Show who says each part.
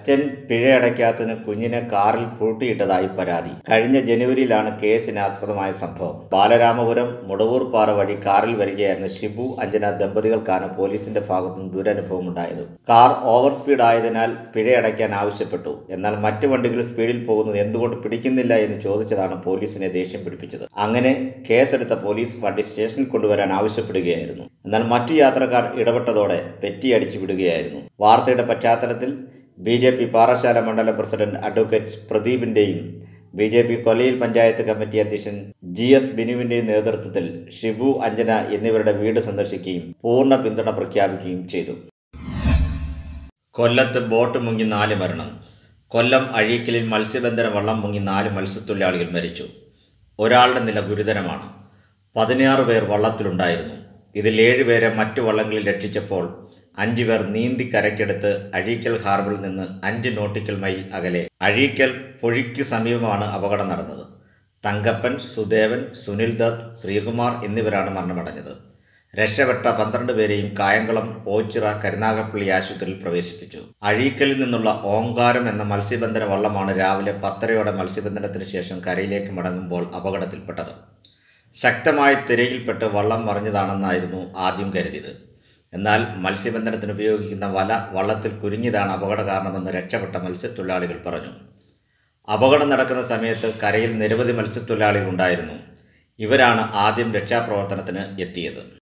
Speaker 1: അച്ഛൻ പിഴയടയ്ക്കാത്തതിന് കുഞ്ഞിനെ കാറിൽ പൂട്ടിയിട്ടതായി പരാതി കഴിഞ്ഞ ജനുവരിയിലാണ് കേസിന് ആസ്പദമായ സംഭവം ബാലരാമപുരം മുടവൂർ പാറ വഴി കാറിൽ വരികയായിരുന്ന ഷിബു അഞ്ജന ദമ്പതികൾക്കാണ് പോലീസിന്റെ ഭാഗത്തുനിന്ന് ദുരനുഭവം ഉണ്ടായത് കാർ ഓവർ സ്പീഡ് ആയതിനാൽ പിഴയടയ്ക്കാൻ ആവശ്യപ്പെട്ടു എന്നാൽ മറ്റു വണ്ടികൾ സ്പീഡിൽ പോകുന്നത് എന്തുകൊണ്ട് പിടിക്കുന്നില്ല എന്ന് ചോദിച്ചതാണ് പോലീസിനെ ദേഷ്യം പിടിപ്പിച്ചത് അങ്ങനെ കേസെടുത്ത പോലീസ് വണ്ടി സ്റ്റേഷനിൽ കൊണ്ടുവരാൻ ആവശ്യപ്പെടുകയായിരുന്നു എന്നാൽ മറ്റു യാത്രക്കാർ ഇടപെട്ടതോടെ പെറ്റിയടിച്ചു വിടുകയായിരുന്നു വാർത്തയുടെ പശ്ചാത്തലത്തിൽ ബി ജെ പി പാറശാല മണ്ഡലം പ്രസിഡന്റ് അഡ്വക്കേറ്റ് പ്രദീപിന്റെയും ബി ജെ പി കൊല്ലയിൽ പഞ്ചായത്ത് കമ്മിറ്റി അധ്യക്ഷൻ ജി എസ് ബിനുവിന്റെയും നേതൃത്വത്തിൽ ഷിബു അഞ്ജന എന്നിവരുടെ വീട് സന്ദർശിക്കുകയും പൂർണ്ണ പിന്തുണ പ്രഖ്യാപിക്കുകയും ചെയ്തു കൊല്ലത്ത് ബോട്ട് മുങ്ങി നാല് മരണം കൊല്ലം അഴീക്കലിൽ മത്സ്യബന്ധന വള്ളം മുങ്ങി നാല് മത്സ്യത്തൊഴിലാളികൾ മരിച്ചു ഒരാളുടെ നില ഗുരുതരമാണ് പതിനാറ് പേർ വള്ളത്തിലുണ്ടായിരുന്നു ഇതിൽ ഏഴുപേരെ മറ്റു വള്ളങ്ങളിൽ രക്ഷിച്ചപ്പോൾ അഞ്ചു പേർ നീന്തി കരയ്ക്കെടുത്ത് അഴീക്കൽ ഹാർബറിൽ നിന്ന് അഞ്ച് നോട്ടിക്കൽ മൈൽ അകലെ അഴീക്കൽ പൊഴിക്ക് സമീപമാണ് അപകടം നടന്നത് തങ്കപ്പൻ സുദേവൻ സുനിൽ ദത്ത് ശ്രീകുമാർ എന്നിവരാണ് മരണമടഞ്ഞത് രക്ഷപ്പെട്ട പന്ത്രണ്ട് പേരെയും കായംകുളം ഓച്ചിറ കരുനാഗപ്പള്ളി ആശുപത്രിയിൽ പ്രവേശിപ്പിച്ചു അഴീക്കലിൽ നിന്നുള്ള ഓങ്കാരം എന്ന മത്സ്യബന്ധന വള്ളമാണ് രാവിലെ പത്തരയോടെ മത്സ്യബന്ധനത്തിന് ശേഷം കരയിലേക്ക് മടങ്ങുമ്പോൾ അപകടത്തിൽപ്പെട്ടത് ശക്തമായ തിരയിൽപ്പെട്ട് വള്ളം മറിഞ്ഞതാണെന്നായിരുന്നു ആദ്യം കരുതിയത് എന്നാൽ മത്സ്യബന്ധനത്തിന് ഉപയോഗിക്കുന്ന വല വള്ളത്തിൽ കുരുങ്ങിയതാണ് അപകട കാരണമെന്ന് രക്ഷപ്പെട്ട മത്സ്യത്തൊഴിലാളികൾ പറഞ്ഞു അപകടം നടക്കുന്ന സമയത്ത് കരയിൽ നിരവധി മത്സ്യത്തൊഴിലാളികൾ ഉണ്ടായിരുന്നു ഇവരാണ് ആദ്യം രക്ഷാപ്രവർത്തനത്തിന് എത്തിയത്